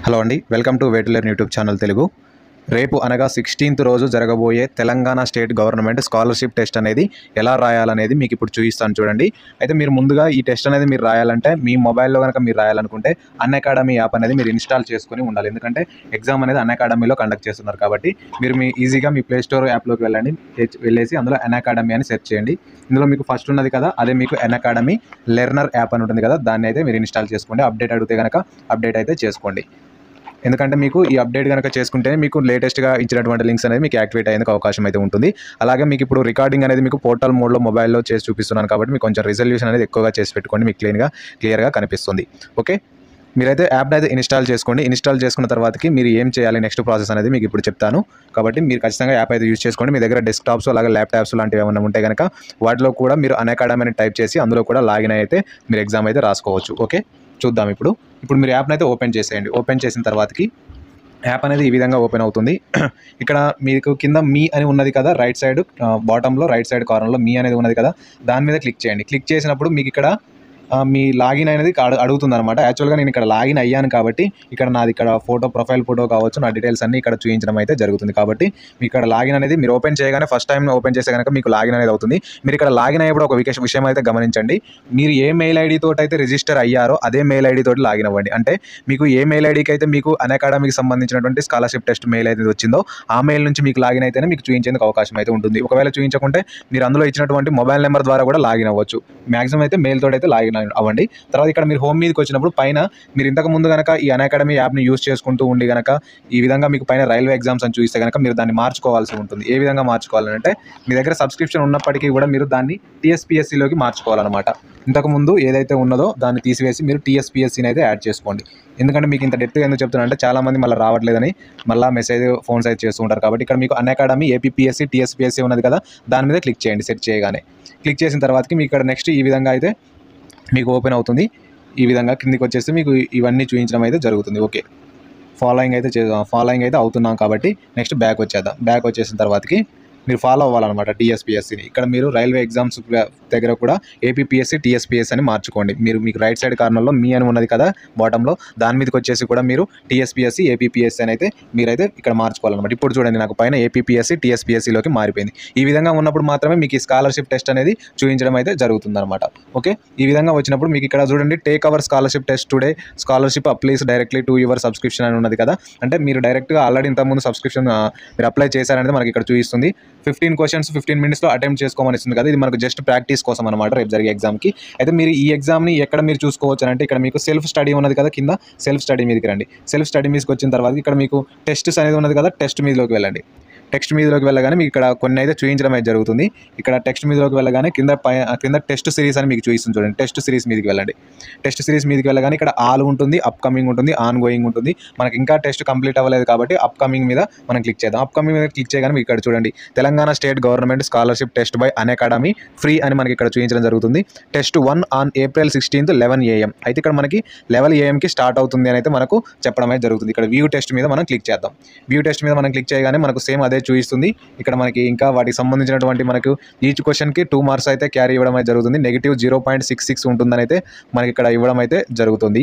hello అండి welcome to వేటులర్ YouTube channel Telugu రేపు అనగా సిక్స్టీన్త్ రోజు జరగబోయే Telangana state government scholarship test అనేది ఎలా రాయాలనేది మీకు ఇప్పుడు చూపిస్తాను చూడండి అయితే మీరు ముందుగా ఈ టెస్ట్ అనేది మీరు రాయాలంటే మీ మొబైల్లో కనుక మీరు రాయాలనుకుంటే అన్ అకాడమీ యాప్ అనేది మీరు ఇన్స్టాల్ చేసుకొని ఉండాలి ఎందుకంటే ఎగ్జామ్ అనేది అన్ అకాడమీలో కండక్ట్ చేస్తున్నారు కాబట్టి మీరు మీ ఈజీగా మీ ప్లే స్టోర్ యాప్లోకి వెళ్ళండి హెచ్- వెళ్ళేసి అందులో అన్ అకాడమీ అని సెర్చ్ చేయండి ఇందులో మీకు ఫస్ట్ ఉన్నది కదా అదే మీకు అన్ అకాడమీ లెర్నర్ యాప్ అని ఉంటుంది కదా దాన్ని అయితే మీరు ఇన్స్టాల్ చేసుకోండి అప్డేట్ అడిగితే కనుక అప్డేట్ అయితే చేసుకోండి ఎందుకంటే మీకు ఈ అప్డేట్ కనుక చేసుకుంటేనే మీకు లేటెస్ట్గా ఇచ్చినటువంటి లింక్స్ అనేది మీకు యాక్టివేట్ అయ్యేందుకు అవకాశం అయితే ఉంటుంది అలాగే మీకు ఇప్పుడు రికార్డింగ్ అనేది మీకు పోర్టల్ మోడ్లో మొబైల్లో చేసి చూపిస్తున్నాను కాబట్టి మీకు కొంచెం రిజల్యూషన్ అనేది ఎక్కువగా చేసి పెట్టుకోండి మీకు క్లీన్గా క్లియర్గా కనిపిస్తుంది ఓకే మీరైతే యాప్ని అయితే ఇన్స్టాల్ చేసుకోండి ఇన్స్టాల్ చేసుకున్న తర్వాతకి మీరు ఏం చేయాలి నెక్స్ట్ ప్రాసెస్ అనేది మీకు ఇప్పుడు చెప్తాను కాబట్టి మీరు ఖచ్చితంగా యాప్ అయితే యూజ్ చేసుకోండి మీ దగ్గర డెస్క్టాప్స్ అలాగే ల్యాప్టాప్స్ లాంటివి ఏమైనా ఉంటే కనుక వాటిలో కూడా మీరు అన్అకాడమీ అని టైప్ చేసి అందులో కూడా లాగిన్ అయితే మీరు ఎగ్జామ్ అయితే రాసుకోవచ్చు ఓకే చూద్దాం ఇప్పుడు ఇప్పుడు మీరు యాప్ని అయితే ఓపెన్ చేసేయండి ఓపెన్ చేసిన తర్వాతకి యాప్ అనేది ఈ విధంగా ఓపెన్ అవుతుంది ఇక్కడ మీకు కింద మీ అని ఉన్నది కదా రైట్ సైడ్ బాటంలో రైట్ సైడ్ కార్నర్లో మీ అనేది ఉన్నది కదా దాని మీద క్లిక్ చేయండి క్లిక్ చేసినప్పుడు మీకు ఇక్కడ ఆ, మీ లాగిన్ అనేది అడు- అడుగుతుంది అనమాట యాక్చువల్గా నేను ఇక్కడ లాగిన్ అయ్యాను కాబట్టి ఇక్కడ నాది ఇక్కడ ఫోటో ప్రొఫైల్ ఫోటో కావచ్చు నా డీటెయిల్స్ అన్ని ఇక్కడ చూపించడం అయితే జరుగుతుంది కాబట్టి మీకు ఇక్కడ లాగిన్ అనేది మీరు ఓపెన్ చేయగానే ఫస్ట్ టైం ఓపెన్ చేస్తే కనుక మీకు లాగిన్ అనేది అవుతుంది మీరు ఇక్కడ లాగిన్ అయ్యేప్పుడు ఒక విషయం విషయం అయితే గమనించండి మీరు ఏ మెయిల్ ఐడి తోటి అయితే రిజిస్టర్ అయ్యారో అదే మెయిల్ ఐడి తోటి లాగిన్ అవ్వండి అంటే మీకు ఏ మెయిల్ ఐడికి అయితే మీకు అన్ అకాడమీకి సంబంధించినటువంటి స్కాలర్షిప్ టెస్ట్ మెయిల్ అయితే వచ్చిందో ఆ మెయిల్ నుంచి మీకు లాగిన్ అయితేనే మీకు చూపించేందుకు అవకాశం అయితే ఉంటుంది ఒకవేళ చూపించకుంటే మీరు అందులో ఇచ్చినటువంటి మొబైల్ నెంబర్ ద్వారా కూడా లాగిన్ అవ్వచ్చు మాక్సిమం అయితే మెయిల్ తోటి అయితే లాగిన్ అవ్వండి తర్వాత ఇక్కడ మీరు హోమ్ మీదకి వచ్చినప్పుడు పైన మీరు ఇంతకు ముందు కనుక ఈ అన్ అకాడమీ యాప్ని యూస్ చేసుకుంటూ ఉండి కనుక ఈ విధంగా మీకు పైన రైల్వే ఎగ్జామ్స్ అని చూస్తే కనుక మీరు దాన్ని మార్చుకోవాల్సి ఉంటుంది ఏ విధంగా మార్చుకోవాలంటే మీ దగ్గర సబ్స్క్రిప్షన్ ఉన్నప్పటికీ కూడా మీరు దాన్ని టీఎస్పీఎస్సీలోకి మార్చుకోవాలన్నమాట ఇంతకు ముందు ఏదైతే ఉన్నదో దాన్ని తీసివేసి మీరు టీఎస్పీఎస్సీని అయితే యాడ్ చేసుకోండి ఎందుకంటే మీకు ఇంత డెప్త్గా ఎందుకు చెప్తున్నా అంటే చాలా మంది మళ్ళీ రావట్లేదని మళ్ళీ మెసేజ్ ఫోన్స్ అయితే చేస్తూ ఉంటారు కాబట్టి ఇక్కడ మీకు అన్ అకాడమీ ఏపీఎస్సీ టీఎస్పీఎస్సీ ఉన్నది కదా దాని మీద క్లిక్ చేయండి సెర్చ్ చేయగానే క్లిక్ చేసిన తర్వాతకి మీకు ఇక్కడ నెక్స్ట్ ఈ విధంగా అయితే మీకు ఓపెన్ అవుతుంది ఈ విధంగా కిందికి వచ్చేసి మీకు ఇవన్నీ చూపించడం అయితే జరుగుతుంది ఓకే ఫాలోయింగ్ అయితే చే ఫాలోయింగ్ అయితే అవుతున్నాం కాబట్టి నెక్స్ట్ బ్యాక్ వచ్చేద్దాం బ్యాక్ వచ్చేసిన తర్వాతకి మీరు ఫాలో అవ్వాలన్నమాట టీఎస్పీఎస్సీని ఇక్కడ మీరు రైల్వే ఎగ్జామ్స్ దగ్గర కూడా ఏపీఎస్సీ టీఎస్పీఎస్ అని మార్చుకోండి మీరు మీకు రైట్ సైడ్ కార్నర్లో మీ అని ఉన్నది కదా బాటంలో దాని మీదకి వచ్చేసి కూడా మీరు టీఎస్పీఎస్సీ ఏపీఎస్సీ అని అయితే మీరైతే ఇక్కడ మార్చుకోవాలన్నమాట ఇప్పుడు చూడండి నాకు పైన ఏపీఎస్సీ టీఎస్పీఎస్సీలోకి మారిపోయింది ఈ విధంగా ఉన్నప్పుడు మాత్రమే మీకు ఈ స్కాలర్షిప్ టెస్ట్ అనేది చూపించడం అయితే జరుగుతుందన్నమాట ఓకే ఈ విధంగా వచ్చినప్పుడు మీకు ఇక్కడ చూడండి take our scholarship test today scholarship applies directly to your subscription అని ఉన్నది కదా అంటే మీరు డైరెక్ట్గా ఆల్రెడీ ఇంతకుముందు సబ్స్క్రిప్షన్ మీరు అప్లై చేశారనేది మనకి ఇక్కడ చూపిస్తుంది ఫిఫ్టీన్ క్వశ్చన్స్ ఫిఫ్టీన్ మినిట్స్లో అటెంప్ట్ చేసుకోమని ఇస్తుంది కదా ఇది మనకు జస్ట్ ప్రాక్టీస్ కోసం అనమాట రేపు జరిగే ఎగ్జామ్కి అయితే మీరు ఈ ఎగ్జామ్ని ఎక్కడ మీరు చూసుకోవచ్చు అని అంటే ఇక్కడ మీకు సెల్ఫ్ స్టడీ ఉన్నది కదా కింద సెల్ఫ్ స్టడీ మీదకి రండి సెల్ఫ్ స్టడీ మీదకి వచ్చిన తర్వాత ఇక్కడ మీకు టెస్ట్స్ అనేది ఉన్నది కదా టెస్ట్ మీదలోకి వెళ్ళండి టెక్స్ట్ మీదలోకి వెళ్ళగానే మీకు ఇక్కడ కొన్ని అయితే చూపించడం అయితే జరుగుతుంది ఇక్కడ టెక్స్ట్ మీదలోకి వెళ్ళగానే కింద పై కింద టెస్ట్ సిరీస్ అని మీకు చూపిస్తుంది చూడండి టెస్ట్ సిరీస్ మీదకి వెళ్ళండి టెస్ట్ సిరీస్ మీదకి వెళ్ళగానే ఇక్కడ ఆల్ ఉంటుంది అప్ కమింగ్ ఉంటుంది ఆన్ గోయింగ్ ఉంటుంది మనకి ఇంకా టెస్ట్ కంప్లీట్ అవ్వలేదు కాబట్టి అప్ కమింగ్ మీద మనం క్లిక్ చేద్దాం అప్ కమింగ్ మీద క్లిక్ చేయగానే మీకు ఇక్కడ చూడండి Telangana state government scholarship test by Unacademy free అని మనకి ఇక్కడ చూపించడం జరుగుతుంది test one on April sixteenth eleven AM అయితే ఇక్కడ మనకి లెవెల్ ఏఎంకి స్టార్ట్ అవుతుంది అని అయితే మనకు చెప్పడం అయితే జరుగుతుంది ఇక్కడ వ్యూ టెస్ట్ మీద మనం క్లిక్ చేద్దాం వ్యూ టెస్ట్ మీద మనం క్లిక్ చేయగానే మనకు సేమ్ అదే చూపిస్తుంది ఇక్కడ మనకి ఇంకా వాటికి సంబంధించినటువంటి మనకు ఈచ్ క్వశ్చన్కి టూ మార్క్స్ అయితే క్యారీ ఇవ్వడం అయితే జరుగుతుంది negative zero point six six ఉంటుందని అయితే మనకి ఇక్కడ ఇవ్వడం అయితే జరుగుతుంది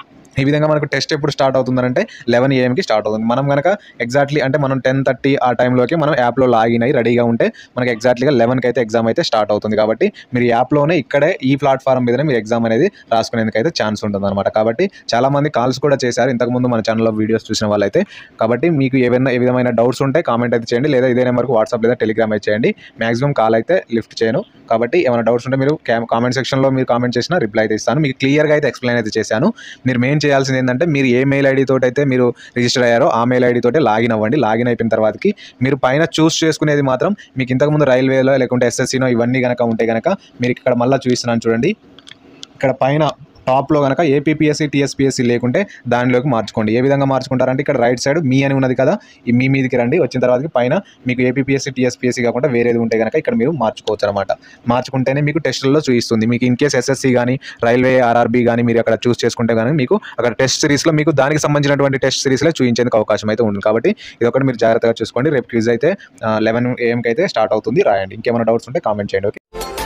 ఈ విధంగా మనకు టెస్ట్ ఎప్పుడు స్టార్ట్ అవుతుందంటే లెవెన్ ఏఎంకి స్టార్ట్ అవుతుంది మనం కనుక ఎగ్జాక్ట్లీ అంటే మనం టెన్ థర్టీ ఆ టైంలోకి మనం యాప్లో లాగిన్ అయ్యి రెడీగా ఉంటే మనకి ఎగ్జాక్ట్లీగా లెవెన్కి అయితే ఎగ్జామ్ అయితే స్టార్ట్ అవుతుంది కాబట్టి మీరు యాప్లోనే ఇక్కడే ఈ ప్లాట్ఫామ్ మీదనే మీరు ఎగ్జామ్ అనేది రాసుకునేందుకు అయితే ఛాన్స్ ఉంటుంది అనమాట కాబట్టి చాలా మంది కాల్స్ కూడా చేశారు ఇంతకుముందు మన ఛానల్లో వీడియోస్ చూసిన వాళ్ళైతే కాబట్టి మీకు ఏమైనా ఏ విధమైన డౌట్స్ ఉంటే కామెంట్ అయితే చేయండి లేదా ఇదే నెంబర్కి వాట్సాప్ లేదా టెలిగ్రామ్ అయితే చేయండి మాక్సిమం కాల్ అయితే లిఫ్ట్ చేయను కాబట్టి ఏమైనా డౌట్స్ ఉంటే మీరు కామెంట్ సెక్షన్లో మీరు కామెంట్ చేసినా రిప్లై అయితే ఇస్తాను మీకు క్లియర్గా అయితే ఎక్స్ప్లెయిన్ అయితే చేశాను మీరు మెయిన్ చేయాల్సింది ఏంటంటే మీరు ఏ మెయిల్ ఐడి తోటి అయితే మీరు రిజిస్టర్ అయ్యారో ఆ మెయిల్ ఐడి తోటి లాగిన్ అవ్వండి లాగిన్ అయిపోయిన తర్వాతకి మీరు పైన చూస్ చేసుకునేది మాత్రం మీకు ఇంతకుముందు రైల్వేలో లేకుంటే ఎస్ఎస్సీనో ఇవన్నీ కనుక ఉంటే కనుక మీరు ఇక్కడ మళ్ళీ చూపిస్తున్నాను చూడండి ఇక్కడ పైన టాప్లో కనుక ఏపీఎస్సీ టీఎస్పీఎస్సీ లేకుంటే దానిలోకి మార్చుకోండి ఏ విధంగా మార్చుకుంటారంటే ఇక్కడ రైట్ సైడ్ మీ అని ఉన్నది కదా ఈ మీ మీదకి రండి వచ్చిన తర్వాత పైన మీకు ఏపీఎస్సీ టీఎస్పీఎస్సీ కాకుండా వేరేది ఉంటే కనుక ఇక్కడ మీరు మార్చుకోవచ్చు అనమాట మార్చుకుంటేనే మీకు టెస్టుల్లో చూపిస్తుంది మీకు ఇన్ కేస్ ఎస్ఎస్సీ కానీ రైల్వే ఆర్ఆర్బీ కానీ మీరు అక్కడ చూస్ చేసుకుంటే కానీ మీకు అక్కడ టెస్ట్ సిరీస్లో మీకు దానికి సంబంధించినటువంటి టెస్ట్ సిరీస్లో చూపించేందుకు అవకాశం అయితే ఉంటుంది కాబట్టి ఇది ఒకటి మీరు జాగ్రత్తగా చూసుకోండి రేపు క్విజ్ అయితే లెవెన్ ఏఎంకి అయితే స్టార్ట్ అవుతుంది రాయండి ఇంకేమైనా డౌట్స్ ఉంటే కామెంట్ చేయండి ఓకే